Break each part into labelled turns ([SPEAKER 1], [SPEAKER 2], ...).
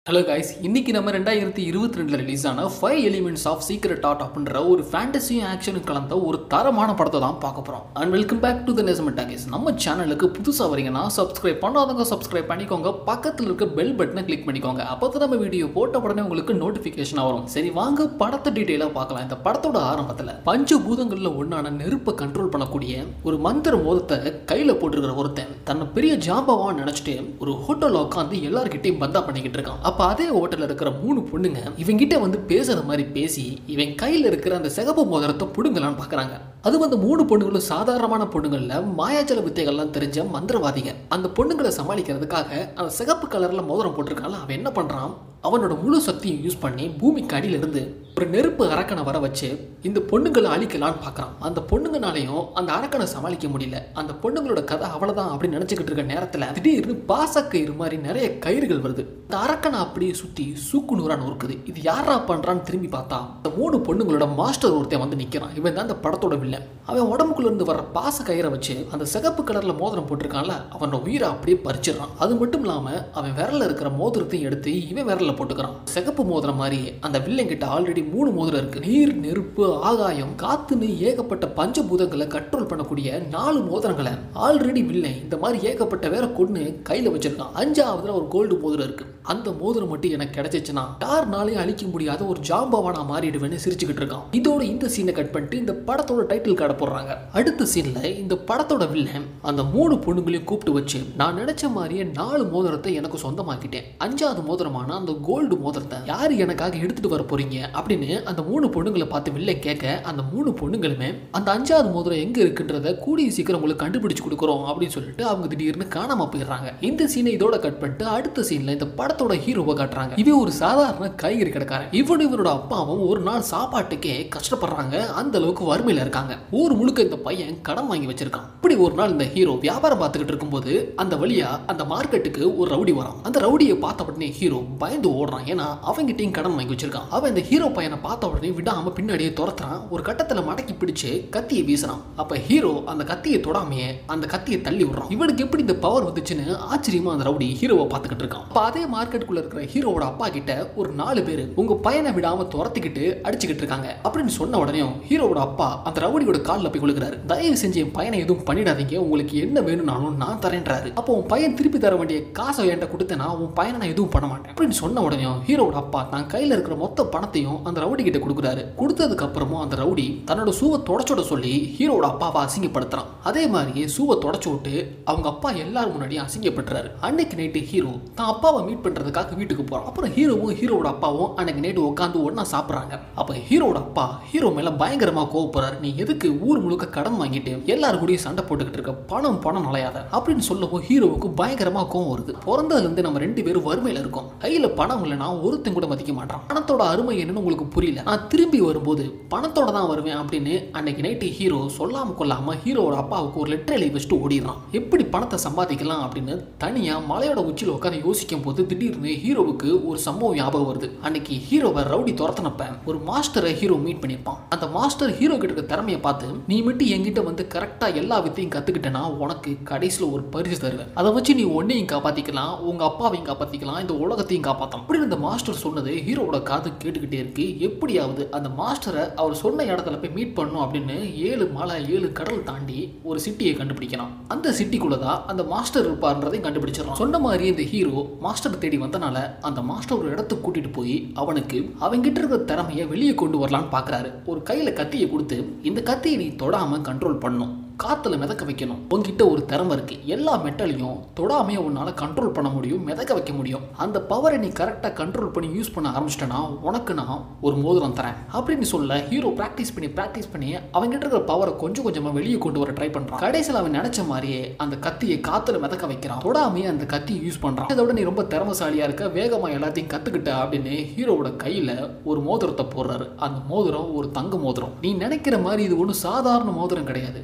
[SPEAKER 1] hello guys இன்னைக்கு நம்ம ரெண்டாயிரத்தி இருபத்தி ரெண்டுல ரிலீஸ் ஆன five elements of secret art அப்படின்ற ஒரு ஃபேண்டசியும் ஆக்ஷனும் கலந்த ஒரு தரமான படத்தை தான் பார்க்க போறோம் and welcome back to the நெசமெண்ட் டாகிஸ் நம்ம சேனலுக்கு புதுசாக வரீங்கன்னா சப்ஸ்கிரைப் பண்ணாதவங்க சப்ஸ்கிரைப் பண்ணிக்கோங்க பக்கத்தில் இருக்க பெல் பட்டனை கிளிக் பண்ணிக்கோங்க அப்போ தான் நம்ம வீடியோ போட்ட உடனே உங்களுக்கு நோட்டிஃபிகேஷன் வரும் சரி வாங்க படத்தை டீட்டெயிலாக பார்க்கலாம் இந்த படத்தோட ஆரம்பத்தில் பஞ்சபூதங்களில் ஒன்றான நெருப்பை கண்ட்ரோல் பண்ணக்கூடிய ஒரு மந்திர மோதத்தை கையில் போட்டிருக்கிற ஒருத்தன் தன்னை பெரிய ஜாம்பவான்னு நினச்சிட்டு ஒரு ஹோட்டலில் உட்காந்து எல்லார்கிட்டையும் பந்தா பண்ணிக்கிட்டு இருக்கான் அப்போ அதே ஹோட்டலில் இருக்கிற மூணு பொண்ணுங்க இவங்கிட்ட வந்து பேசுற மாதிரி பேசி இவன் கையில் இருக்கிற அந்த சிகப்பு மோதிரத்தை பிடுங்கலான்னு பார்க்குறாங்க அது வந்து மூணு பொண்ணுங்களும் சாதாரணமான பொண்ணுங்களில் மாயாஜல வித்தைகள்லாம் தெரிஞ்ச மந்திரவாதிங்க அந்த பொண்ணுங்களை சமாளிக்கிறதுக்காக அந்த சிகப்பு கலரில் மோதிரம் போட்டிருக்கால அவன் என்ன பண்ணுறான் அவனோட முழு சக்தியும் யூஸ் பண்ணி பூமிக்கு அடியில இருந்து ஒரு நெருப்பு அரக்கனை வர வச்சு இந்த பொண்ணுங்களை அழிக்கலான்னு பார்க்குறான் அந்த பொண்ணுங்கனாலையும் அந்த அரக்கனை சமாளிக்க முடியல அந்த பொண்ணுங்களோட கதை அவ்வளோதான் அப்படின்னு நினச்சிக்கிட்டு இருக்க நேரத்தில் திடீர்னு பாசக்கயிறு மாதிரி நிறைய கயிறுகள் வருது அந்த அரக்கனை அப்படியே சுற்றி சூக்கு நூறான்னு இருக்குது இது யாரா பண்ணுறான்னு திரும்பி பார்த்தா அந்த மூணு பொண்ணுங்களோட மாஸ்டர் ஒருத்தன் வந்து நிற்கிறான் இவன் தான் அந்த படத்தோட வில்லன் அவன் உடம்புக்குள்ள இருந்து வர பாச கயிறை வச்சு அந்த சிகப்பு கலரில் மோதிரம் போட்டிருக்கான்ல அவனோட உயிரை அப்படியே பறிச்சிடறான் அது மட்டும் இல்லாமல் அவன் விரல்ல இருக்கிற மோதிரத்தையும் எடுத்து இவன் விரல்ல போட்டுக்கிறான் சிகப்பு மோதிரம் மாதிரி அந்த வில்லன் கிட்ட ஆல்ரெடி மூணு மோதிரம் இருக்கு நீர் நெருப்பு ஆகாயம் காத்துன்னு ஏகப்பட்ட பஞ்சபூதங்களை கண்ட்ரோல் பண்ணக்கூடிய நாலு மோதிரங்களை ஆல்ரெடி வில்லன் இந்த மாதிரி ஏகப்பட்ட வேற கொண்டு கையில வச்சிருக்கான் அஞ்சாவதுல ஒரு கோல்டு மோதிரம் இருக்கு அந்த மோதிரம் மட்டும் எனக்கு கிடைச்சிச்சுன்னா யாருனாலையும் அழிக்க முடியாத ஒரு ஜாம்பவானா மாறிடுவேன்னு சிரிச்சுக்கிட்டு இருக்கான் இதோட இந்த சீனை கட் பண்ணிட்டு இந்த படத்தோட டைட்டில் கார்டை போடுறாங்க அடுத்த சீன்ல இந்த படத்தோட வில்லன் அந்த மூணு பொண்ணுங்களையும் கூப்பிட்டு வச்சு நான் நினைச்ச மாதிரியே நாலு மோதிரத்தை எனக்கு சொந்தமாக்கிட்டேன் அஞ்சாவது மோதிரமான அந்த கோல்டு மோதிரத்தை யார் எனக்காக எடுத்துட்டு வர போறீங்க அப்படின்னு அந்த மூணு பொண்ணுங்களை பார்த்து வில்லை கேட்க அந்த மூணு பொண்ணுங்களுமே அந்த அஞ்சாவது மோதிரம் எங்க இருக்குன்றத கூடிய சீக்கிரம் உங்களுக்கு கண்டுபிடிச்சு கொடுக்குறோம் அப்படின்னு சொல்லிட்டு அவங்க திடீர்னு காணாம போயிடுறாங்க இந்த சீனை இதோட கட் பண்ணிட்டு அடுத்த சீன்ல இந்த படத்தோட ஹீரோவை காட்டுறாங்க இவன் ஒரு சாதாரண காய்கறி கடைக்காரன் இவனு இவனோட அப்பாவும் ஒரு நாள் சாப்பாட்டுக்கே கஷ்டப்படுறாங்க அந்த அளவுக்கு வறுமையில இருக்காங்க ஊர் முழுக்க இந்த பையன் கடன் வாங்கி வச்சிருக்கான் இப்படி ஒரு நாள் இந்த ஹீரோ வியாபாரம் பார்த்துக்கிட்டு இருக்கும்போது அந்த வழியா அந்த மார்க்கெட்டுக்கு ஒரு ரவுடி வரான் அந்த ரவுடியை பார்த்த உடனே ஹீரோ பயந்து ஓடுறான் ஏன்னா அவங்கிட்டையும் கடன் வாங்கி வச்சிருக்கான் அவன் இந்த ஹீரோ பையனை பார்த்த உடனே விடாம பின்னாடியே துரத்துறான் ஒரு கட்டத்துல மடக்கி பிடிச்சு கத்தியை வீசுறான் அப்ப ஹீரோ அந்த கத்தியை தொடாமையே அந்த கத்தியை தள்ளி விடுறான் இவனுக்கு எப்படி இந்த பவர் வந்துச்சுன்னு ஆச்சரியமா அந்த ரவுடி ஹீரோவை பார்த்துக்கிட்டு இருக்கான் அப்ப அதே மார்க்கெட்டுக்குள்ள இருக்கிற ஹீரோவோட அப்பா கிட்ட ஒரு நாலு பேர் உங்க பையனை விடாம துரத்திக்கிட்டு அடிச்சுக்கிட்டு இருக்காங்க அப்படின்னு சொன்ன உடனே ஹீரோவோட அப்பா அந்த ரவுடியோட காலில் போய் கொடுக்குறாரு தயவு செஞ்சு என் பையனை எதுவும் பண்ணிடாதீங்க உங்களுக்கு என்ன வேணும்னாலும் நான் தரேன்றாரு அப்போ உன் பையன் திருப்பி தர வேண்டிய காசை என்கிட்ட கொடுத்தேனா உன் பையனை நான் எதுவும் பண்ண மாட்டேன் அப்படின்னு சொன்ன உடனே ஹீரோவோட அப்பா தான் கையில் இருக்கிற மொத்த பணத்தையும் அந்த ரவுடி கிட்ட கொடுக்குறாரு கொடுத்ததுக்கு அப்புறமும் அந்த ரவுடி தன்னோட சூவை தொடச்சோட சொல்லி ஹீரோவோட அப்பாவை அசிங்கப்படுத்துறான் அதே மாதிரியே சூவை தொடச்சு விட்டு அவங்க அப்பா எல்லாரும் முன்னாடியும் அசிங்கப்படுறாரு அன்னைக்கு நைட்டு ஹீரோ தான் அப்பாவை மீட் பண்றதுக்காக வீட்டுக்கு போறான் அப்புறம் ஹீரோவும் ஹீரோவோட அப்பாவும் அன்னைக்கு நைட்டு உட்காந்து ஒண்ணா சாப்பிட்றாங்க அப்ப ஹீரோவோட அப்பா ஹீரோ மேல பயங்கரமா கோவப்படுறாரு நீ எதுக்கு ஊர் முழுக்க கடன் வாங்கிட்டு எல்லாரும் கூடயும் சண்டை போட்டுக்கிட்டு இருக்க பணம் பணம் நுழையாத அப்படின்னு சொல்லவும் ஹீரோவுக்கு பயங்கரமா கோவம் வருது பிறந்ததுல இருந்து நம்ம ரெண்டு பேரும் வறுமையில இருக்கோம் கையில பணம் இல்லைன்னா ஒருத்தன் கூட மதிக்க மாட்டான் பணத்தோட அருமை என்னன்னு உங்களுக்கு புரியல நான் திரும்பி வரும்போது பணத்தோட தான் வருவேன் அப்படின்னு அன்னைக்கு நைட்டு ஹீரோ சொல்லாம கொள்ளாம ஹீரோவோட அப்பாவுக்கு ஒரு லெட்டர் எழுதி வச்சுட்டு ஓடிடுறான் எப்படி பணத்தை சம்பாதிக்கலாம் அப்படின்னு தனியா மலையோட உச்சியில் உட்காந்து யோசிக்கும் போது திடீர்னு ஹீரோவுக்கு ஒரு சம்பவம் ஞாபகம் வருது அன்னைக்கு ஹீரோவை ரவுடி துரத்தினப்ப ஒரு மாஸ்டரை ஹீரோ மீட் பண்ணியிருப்பான் அந்த மாஸ்டர் ஹீரோ கிட்ட இருக்க திறமையை பார்த்து நீ மட்டும் என்கிட்ட வந்து கரெக்டா எல்லா வித்தையும் கத்துக்கிட்டேன்னா உனக்கு கடைசியில் ஒரு பரிசு தருவேன் அதை வச்சு நீ உன்னையும் காப்பாத்திக்கலாம் உங்க அப்பாவையும் காப்பாத்திக்கலாம் இந்த உலகத்தையும் காப்பாற்றலாம் அப்படின்னு இந்த மாஸ்டர் சொன்னது ஹீரோவோட காது கேட்டுக்கிட்டே இருக்கு எப்படியாவது அந்த மாஸ்டரை அவர் சொன்ன இடத்துல போய் மீட் பண்ணணும் அப்படின்னு ஏழு மலை ஏழு கடல் தாண்டி ஒரு சிட்டியை கண்டுபிடிக்கலாம் அந்த சிட்டிக்குள்ள தான் அந்த மாஸ்டர் இருப்பார்ன்றதையும் கண்டுபிடிச்சிடலாம் சொன்ன மாதிரி இந்த ஹீரோ மாஸ்டர் தேடி வந்தனால அந்த மாஸ்டர் ஒரு இடத்துக்கு கூட்டிட்டு போய் அவனுக்கு அவங்கிட்ட இருக்கிற திறமையை வெளியே கொண்டு வரலான்னு பார்க்கறாரு ஒரு கையில கத்தியை கொடுத்து இந்த கத்தியை நீ தொடாம கண்ட்ரோல் பண்ணும் காத்துல மிதக்க வைக்கணும் உங்ககிட்ட ஒரு திறமை இருக்கு எல்லா மெட்டலையும் தொடாமையே உன்னால கண்ட்ரோல் பண்ண முடியும் மிதக்க வைக்க முடியும் அந்த பவரை நீ கரெக்டாக கண்ட்ரோல் பண்ணி யூஸ் பண்ண ஆரம்பிச்சிட்டனா உனக்கு நான் ஒரு மோதிரம் தரேன் அப்படின்னு சொல்ல ஹீரோ ப்ராக்டிஸ் பண்ணி ப்ராக்டிஸ் பண்ணி அவங்ககிட்ட இருக்கிற பவரை கொஞ்சம் கொஞ்சமா வெளியே கொண்டு வர ட்ரை பண்றான் கடைசியில் அவன் நினைச்ச மாதிரியே அந்த கத்தியை காத்துல மிதக்க வைக்கிறான் தொடாமையே அந்த கத்தியை யூஸ் பண்றான் இதோட நீ ரொம்ப திறமசாலியா இருக்க வேகமா எல்லாத்தையும் கத்துக்கிட்ட அப்படின்னு ஹீரோவோட கையில ஒரு மோதிரத்தை போடுறாரு அந்த மோதிரம் ஒரு தங்க மோதிரம் நீ நினைக்கிற மாதிரி இது ஒன்றும் சாதாரண மோதிரம் கிடையாது இந்த மோதிரம்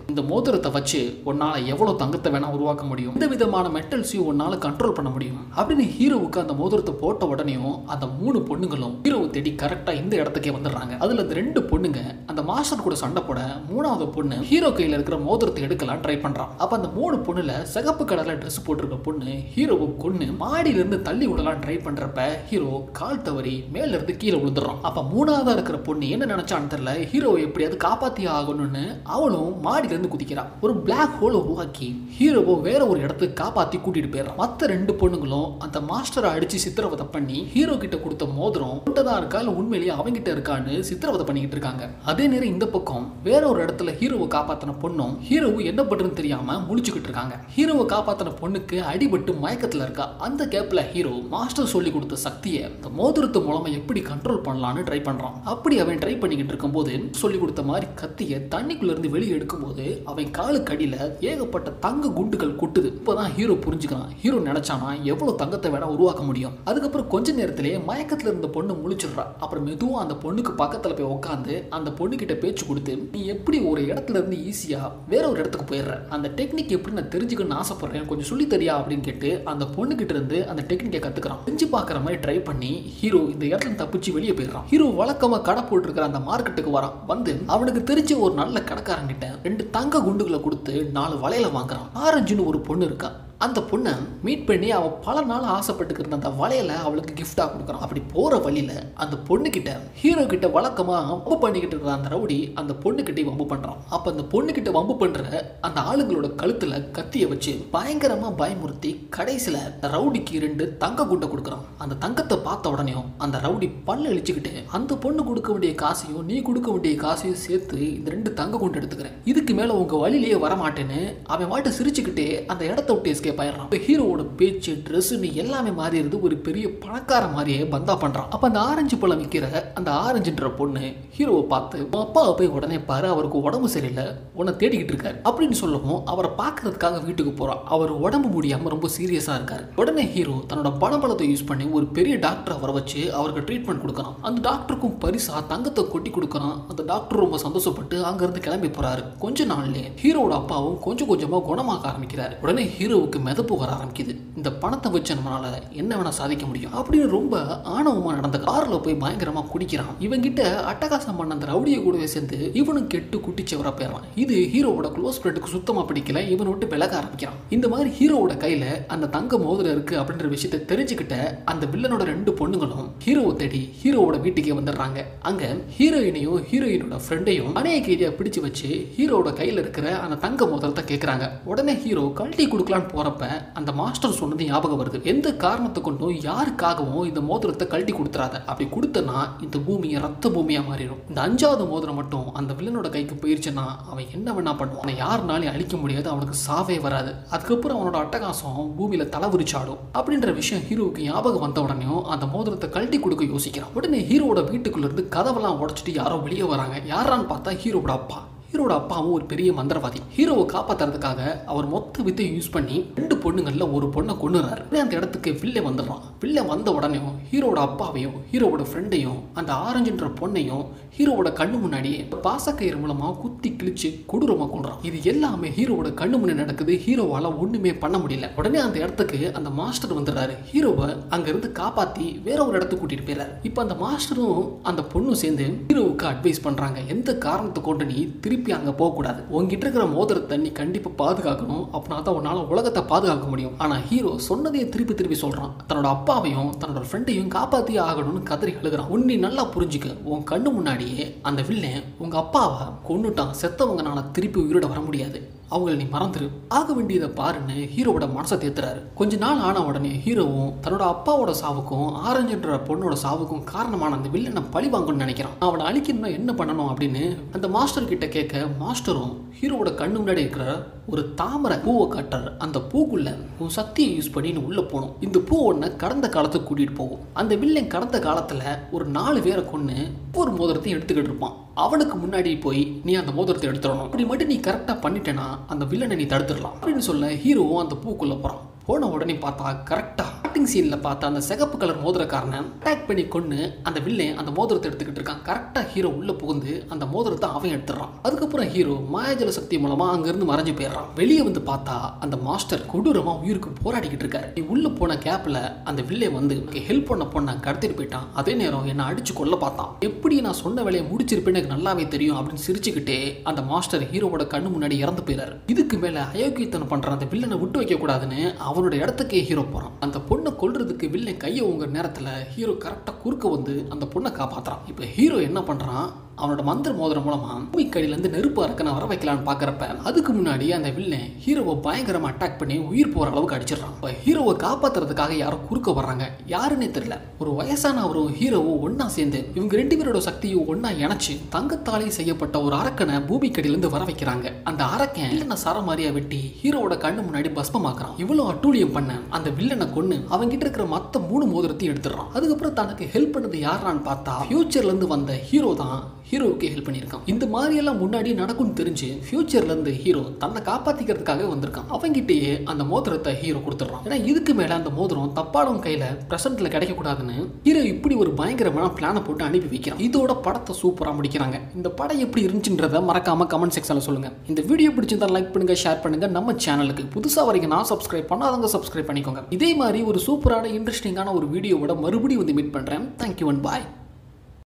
[SPEAKER 1] மோதிரத்தை வச்சு உன்னால எவ்வளவு தங்கத்தை வேணா உருவாக்க முடியும் இந்த விதமான மெட்டல்ஸையும் உன்னால கண்ட்ரோல் பண்ண முடியும் அப்படின்னு ஹீரோவுக்கு அந்த மோதிரத்தை போட்ட உடனேயும் அந்த மூணு பொண்ணுங்களும் ஹீரோவை தேடி கரெக்டா இந்த இடத்துக்கே வந்துடுறாங்க அதுல அந்த ரெண்டு பொண்ணுங்க அந்த மாஸ்டர் கூட சண்டை போட மூணாவது பொண்ணு ஹீரோ கையில இருக்கிற மோதிரத்தை எடுக்கலாம் ட்ரை பண்றான் அப்ப அந்த மூணு பொண்ணுல சிகப்பு கலர்ல ட்ரெஸ் போட்டிருக்க பொண்ணு ஹீரோவை கொன்னு மாடியில இருந்து தள்ளி விடலாம் ட்ரை பண்றப்ப ஹீரோ கால் தவறி மேல இருந்து கீழே விழுந்துடுறான் அப்ப மூணாவதா இருக்கிற பொண்ணு என்ன நினைச்சான்னு தெரியல ஹீரோவை எப்படியாவது காப்பாத்தி ஆகணும்னு அவளும் மாடியில இருந்து குதிக்கிறான் ஒரு பிளாக் ஹோலை உருவாக்கி ஹீரோவை வேற ஒரு இடத்துக்கு காப்பாத்தி கூட்டிட்டு போயிடுறான் மத்த ரெண்டு பொண்ணுங்களும் அந்த மாஸ்டரை அடிச்சு சித்திரவதை பண்ணி ஹீரோ கிட்ட கொடுத்த மோதிரம் உண்டதா இருக்கா இல்ல உண்மையிலேயே அவங்கிட்ட இருக்கான்னு சித்திரவதை பண்ணிக்கிட்டு இருக்காங்க அதே நேரம் இந்த பக்கம் வேற ஒரு இடத்துல ஹீரோவை காப்பாத்தின பொண்ணும் ஹீரோவு என்ன பண்றதுன்னு தெரியாம முழிச்சுக்கிட்டு இருக்காங்க ஹீரோவை காப்பாத்தின பொண்ணுக்கு அடிபட்டு மயக்கத்துல இருக்கா அந்த கேப்ல ஹீரோ மாஸ்டர் சொல்லி கொடுத்த சக்தியை இந்த மோதிரத்து மூலமா எப்படி கண்ட்ரோல் பண்ணலாம்னு ட்ரை பண்றான் அப்படி அவன் ட்ரை பண்ணிக்கிட்டு இருக்கும்போது சொல்லி கொடுத்த மாதிரி கத்திய தண்ணிக்குள்ள இருந்து வெளியே எடுக்கும்போது அவன் காலுக்கு அடியில ஏகப்பட்ட தங்க குண்டுகள் கொட்டுது இப்பதான் ஹீரோ புரிஞ்சுக்கிறான் ஹீரோ நினைச்சானா எவ்வளவு தங்கத்தை வேணா உருவாக்க முடியும் அதுக்கப்புறம் கொஞ்ச நேரத்திலேயே மயக்கத்துல இருந்த பொண்ணு முழிச்சிடுறா அப்புறம் மெதுவா அந்த பொண்ணுக்கு பக்கத்துல போய் உட்காந்து அந்த பொண்ணு கிட்ட பேச்சு கொடுத்து நீ எப்படி ஒரு இடத்துல இருந்து ஈஸியா வேற ஒரு இடத்துக்கு போயிடுற அந்த டெக்னிக் எப்படி நான் தெரிஞ்சுக்கணும்னு ஆசைப்படுறேன் கொஞ்சம் சொல்லி தரியா அப்படின்னு கேட்டு அந்த பொண்ணு கிட்ட இருந்து அந்த டெக்னிக்கை கத்துக்கிறான் செஞ்சு பார்க்குற மாதிரி ட்ரை பண்ணி ஹீரோ இந்த இடத்துல இருந்து தப்பிச்சு வெளியே போயிடுறான் ஹீரோ வழக்கமா கடை போட்டிருக்கிற அந்த மார்க்கெட்டுக்கு வரான் வந்து அவனுக்கு தெரிஞ்ச ஒரு நல்ல கடைக்காரங்கிட்ட ரெண்டு தங்க குண்டுகளை கொடுத்து நாலு வளையல வாங்குறான் ஆரஞ்சுன்னு ஒரு பொண்ணு இருக்கா அந்த பொண்ணை மீட் பண்ணி அவன் பல நாள் ஆசைப்பட்டுக்கிற அந்த வளையல அவளுக்கு கிஃப்டாக கொடுக்குறான் அப்படி போகிற வழியில் அந்த பொண்ணுக்கிட்ட ஹீரோ கிட்ட வழக்கமாக வம்பு பண்ணிக்கிட்டு இருக்கிற அந்த ரவுடி அந்த பொண்ணுக்கிட்டே வம்பு பண்ணுறான் அப்போ அந்த பொண்ணுக்கிட்ட வம்பு பண்ணுற அந்த ஆளுங்களோட கழுத்தில் கத்தியை வச்சு பயங்கரமாக பயமுறுத்தி கடைசியில் ரவுடிக்கு ரெண்டு தங்க குண்டை கொடுக்குறான் அந்த தங்கத்தை பார்த்த உடனேயும் அந்த ரவுடி பல்ல இழிச்சுக்கிட்டு அந்த பொண்ணு கொடுக்க வேண்டிய காசையும் நீ கொடுக்க வேண்டிய காசையும் சேர்த்து இந்த ரெண்டு தங்க குண்டு எடுத்துக்கிறேன் இதுக்கு மேலே உங்கள் வழியிலேயே வரமாட்டேன்னு அவன் வாட்டு சிரிச்சுக்கிட்டே அந்த இடத்த விட்டு எஸ்கேப் ஆயிடுறான் இப்போ ஹீரோவோட பேச்சு ட்ரெஸ்ஸுன்னு எல்லாமே மாறிடுது ஒரு பெரிய பணக்கார மாதிரியே பந்தா பண்றான் அப்ப அந்த ஆரஞ்சு பழம் விற்கிற அந்த ஆரஞ்சுன்ற பொண்ணு ஹீரோவை பார்த்து உன் அப்பாவை போய் உடனே பாரு அவருக்கு உடம்பு சரியில்லை உன்னை தேடிக்கிட்டு இருக்காரு அப்படின்னு சொல்லவும் அவரை பார்க்கறதுக்காக வீட்டுக்கு போறான் அவர் உடம்பு முடியாம ரொம்ப சீரியஸா இருக்காரு உடனே ஹீரோ தன்னோட பணபலத்தை யூஸ் பண்ணி ஒரு பெரிய டாக்டரை வர வச்சு அவருக்கு ட்ரீட்மெண்ட் கொடுக்கறான் அந்த டாக்டருக்கும் பரிசா தங்கத்தை கொட்டி கொடுக்கறான் அந்த டாக்டர் ரொம்ப சந்தோஷப்பட்டு அங்க இருந்து கிளம்பி போறாரு கொஞ்ச நாள்லயே ஹீரோவோட அப்பாவும் கொஞ்சம் கொஞ்சமா குணமாக ஆரம்பிக்கிறாரு உடனே ஹீரோவுக்கு மிதப்பு வர ஆரம்பிக்குது இந்த பணத்தை வச்சு நம்மளால என்ன வேணா சாதிக்க முடியும் அப்படின்னு ரொம்ப ஆணவமா நடந்த கார்ல போய் பயங்கரமா குடிக்கிறான் இவங்கிட்ட அட்டகாசம் பண்ண அந்த ரவுடியை கூடவே சேர்ந்து இவனும் கெட்டு குட்டிச்சவரா போயிடுறான் இது ஹீரோவோட க்ளோஸ் ஃப்ரெண்டுக்கு சுத்தமா பிடிக்கல இவன் விட்டு விலக ஆரம்பிக்கிறான் இந்த மாதிரி ஹீரோவோட கையில அந்த தங்க மோதிரம் இருக்கு அப்படின்ற விஷயத்தை தெரிஞ்சுக்கிட்ட அந்த வில்லனோட ரெண்டு பொண்ணுங்களும் ஹீரோவை தேடி ஹீரோவோட வீட்டுக்கே வந்துடுறாங்க அங்க ஹீரோயினையும் ஹீரோயினோட ஃப்ரெண்டையும் அணைய கைதியா பிடிச்சு வச்சு ஹீரோவோட கையில இருக்கிற அந்த தங்க மோதிரத்தை கேட்கறாங்க உடனே ஹீரோ கழட்டி கொடுக்கலான்னு போறப்ப அந்த மாஸ்டர் சொன்னது ஞாபகம் வருது எந்த காரணத்தை கொண்டும் யாருக்காகவும் இந்த மோதிரத்தை கழட்டி கொடுத்துறாத அப்படி கொடுத்தனா இந்த பூமி ரத்த பூமியா மாறிடும் இந்த அஞ்சாவது மோதிரம் மட்டும் அந்த வில்லனோட கைக்கு போயிருச்சுன்னா அவன் என்ன வேணா பண்ணுவான் அவனை யாருனாலையும் அழிக்க முடியாது அவனுக்கு சாவே வராது அதுக்கப்புறம் அவனோட அட்டகாசம் பூமியில தலை விரிச்சாடும் அப்படின்ற விஷயம் ஹீரோவுக்கு ஞாபகம் வந்த உடனேயும் அந்த மோதிரத்தை கழட்டி கொடுக்க யோசிக்கிறான் உடனே ஹீரோவோட வீட்டுக்குள்ள இருந்து கதவெல்லாம் உடைச்சிட்டு யாரோ வெளியே வராங்க யாரான்னு பார்த்தா ஹீரோவோட அப்பா ஹீரோட அப்பாவும் ஒரு பெரிய மந்திரவாதி ஹீரோவை காப்பாத்துறதுக்காக அவர் மொத்த வித்தையும் யூஸ் பண்ணி ரெண்டு பொண்ணுங்கள்ல ஒரு பொண்ணை கொண்டுறாரு அந்த இடத்துக்கு வில்லை வந்துடுறான் வில்லை வந்த உடனேயும் ஹீரோட அப்பாவையும் ஹீரோவோட ஃப்ரெண்டையும் அந்த ஆரஞ்சுன்ற பொண்ணையும் ஹீரோவோட கண்ணு முன்னாடியே பாசக்கயிறு மூலமா குத்தி கிழிச்சு கொடூரமா கொள்றான் இது எல்லாமே ஹீரோவோட கண்ணு முன்னாடி நடக்குது ஹீரோவால ஒண்ணுமே பண்ண முடியல உடனே அந்த இடத்துக்கு அந்த மாஸ்டர் வந்துடுறாரு ஹீரோவை அங்க இருந்து காப்பாத்தி வேற ஒரு இடத்துக்கு கூட்டிட்டு போயிறாரு இப்போ அந்த மாஸ்டரும் அந்த பொண்ணும் சேர்ந்து ஹீரோவுக்கு அட்வைஸ் பண்றாங்க எந்த காரணத்தை கொண்டு நீ திருப்பி அங்க போக கூடாது உங்ககிட்ட இருக்கிற மோதிரத்தை நீ கண்டிப்பா பாதுகாக்கணும் அப்படின்னா தான் உன்னால உலகத்தை பாதுகாக்க முடியும் ஆனா ஹீரோ சொன்னதையே திருப்பி திருப்பி சொல்றான் தன்னோட அப்பாவையும் தன்னோட ஃப்ரெண்டையும் காப்பாத்தியே ஆகணும்னு கதறி அழுகிறான் உன்னை நல்லா புரிஞ்சுக்க உன் கண்ணு முன்னாடியே அந்த வில்லன் உங்க அப்பாவை கொன்னுட்டான் செத்தவங்கனால திருப்பி உயிரோட வர முடியாது அவங்கள நீ மறந்துரு ஆக வேண்டியதை பாருன்னு ஹீரோவோட மனசை தேத்துறாரு கொஞ்ச நாள் ஆன உடனே ஹீரோவும் தன்னோட அப்பாவோட சாவுக்கும் ஆரஞ்சுன்ற பொண்ணோட சாவுக்கும் காரணமான அந்த வில்லனை பழி வாங்கணும்னு நினைக்கிறான் அவனை அழிக்கணும்னா என்ன பண்ணணும் அப்படின்னு அந்த மாஸ்டர் கிட்ட கேட்க மாஸ்டரும் ஹீரோவோட கண்ணு முன்னாடி இருக்கிற ஒரு தாமரை பூவை காட்டுறாரு அந்த பூக்குள்ள உன் சக்தியை யூஸ் பண்ணி நீ உள்ள போகணும் இந்த பூ ஒன்றை கடந்த காலத்துக்கு கூட்டிட்டு போகும் அந்த வில்லன் கடந்த காலத்துல ஒரு நாலு பேரை கொண்டு ஒரு மோதிரத்தையும் எடுத்துக்கிட்டு இருப்பான் அவனுக்கு முன்னாடி போய் நீ அந்த மோதிரத்தை எடுத்துடணும் அப்படி மட்டும் நீ கரெக்டாக பண்ணிட்டேன்னா அந்த வில்லனை நீ தடுத்துடலாம் அப்படின்னு சொல்ல ஹீரோவும் அந்த பூக்குள்ள போறான் போன உடனே பார்த்தா கரெக்டாக ஸ்டார்டிங் சீனில் பார்த்த அந்த சிகப்பு கலர் மோதிரக்காரனை அட்டாக் பண்ணி கொண்டு அந்த வில்லன் அந்த மோதிரத்தை எடுத்துக்கிட்டு இருக்கான் கரெக்டாக ஹீரோ உள்ள புகுந்து அந்த மோதிரத்தை அவன் எடுத்துடுறான் அதுக்கப்புறம் ஹீரோ மாயாஜல சக்தி மூலமா அங்கிருந்து மறைஞ்சு போயிடுறான் வெளியே வந்து பார்த்தா அந்த மாஸ்டர் கொடூரமா உயிருக்கு போராடிக்கிட்டு இருக்காரு நீ உள்ள போன கேப்ல அந்த வில்லை வந்து ஹெல்ப் பண்ண பொண்ணை கடத்திட்டு போயிட்டான் அதே நேரம் என்னை அடிச்சு கொல்ல பார்த்தான் எப்படி நான் சொன்ன வேலையை முடிச்சிருப்பேன்னு எனக்கு நல்லாவே தெரியும் அப்படின்னு சிரிச்சுக்கிட்டே அந்த மாஸ்டர் ஹீரோவோட கண்ணு முன்னாடி இறந்து போயிறாரு இதுக்கு மேல அயோக்கியத்தனம் பண்ற அந்த வில்லனை விட்டு வைக்க கூடாதுன்னு அவனோட இடத்துக்கே ஹீரோ போறான் அந்த பொண்ணை கொல்றதுக்கு வில்லன் கையை உங்க நேரத்துல ஹீரோ கரெக்டா குறுக்க வந்து அந்த பொண்ணை காப்பாத்துறான் இப்போ ஹீரோ என்ன பண்றான் அவனோட மந்திர மோதிரம் மூலமா பூமிக்கடியில இருந்து நெருப்பு அரக்கனை வர வைக்கலான்னு பாக்குறப்ப அதுக்கு முன்னாடி அந்த வில்லன் ஹீரோவை பயங்கரமா அட்டாக் பண்ணி உயிர் போற அளவுக்கு அடிச்சிடறான் இப்போ ஹீரோவை காப்பாத்துறதுக்காக யாரோ குறுக்க வர்றாங்க யாருன்னே தெரியல ஒரு வயசான அவரும் ஹீரோவும் ஒண்ணா சேர்ந்து இவங்க ரெண்டு பேரோட சக்தியும் ஒண்ணா இணைச்சு தங்கத்தாலே செய்யப்பட்ட ஒரு அரக்கனை பூமிக்கடியில இருந்து வர வைக்கிறாங்க அந்த அரக்கன் வில்லனை சர மாதிரியா வெட்டி ஹீரோவோட கண்ணு முன்னாடி பஸ்மமாக்குறான் இவ்வளவு அட்டூழியம் பண்ண அந்த வில்லனை கொன்னு அவங்கிட்ட இருக்கிற மத்த மூணு மோதிரத்தையும் எடுத்துடுறான் அதுக்கப்புறம் தனக்கு ஹெல்ப் பண்ணது யாரான்னு பார்த்தா ஃபியூச்சர்ல இருந்து வந்த ஹீரோ தான் ஹீரோவுக்கு ஹெல்ப் பண்ணியிருக்கான் இந்த மாதிரி எல்லாம் முன்னாடி நடக்கும்னு தெரிஞ்சு ஃபியூச்சர்ல இருந்து ஹீரோ தன்னை காப்பாத்திக்கிறதுக்காக வந்திருக்கான் அவங்கிட்டயே அந்த மோதிரத்தை ஹீரோ கொடுத்துட்றான் ஏன்னா இதுக்கு மேல அந்த மோதிரம் தப்பானவன் கையில பிரசன்ட்ல கிடைக்க கூடாதுன்னு ஹீரோ இப்படி ஒரு பயங்கரமான பிளானை போட்டு அனுப்பி வைக்கிறான் இதோட படத்தை சூப்பரா முடிக்கிறாங்க இந்த படம் எப்படி இருந்துச்சுன்றத மறக்காம கமெண்ட் செக்ஷன்ல சொல்லுங்க இந்த வீடியோ பிடிச்சிருந்தா லைக் பண்ணுங்க ஷேர் பண்ணுங்க நம்ம சேனலுக்கு புதுசா வரைக்கும் நான் சப்ஸ்கிரைப் பண்ணாதவங்க சப்ஸ்கிரைப் பண்ணிக்கோங்க இதே மாதிரி ஒரு சூப்பரான இன்ட்ரெஸ்டிங்கான ஒரு வீடியோவோட மறுபடியும் வந்து மீட் பண்றேன் தேங்க்யூ அண்ட் பாய்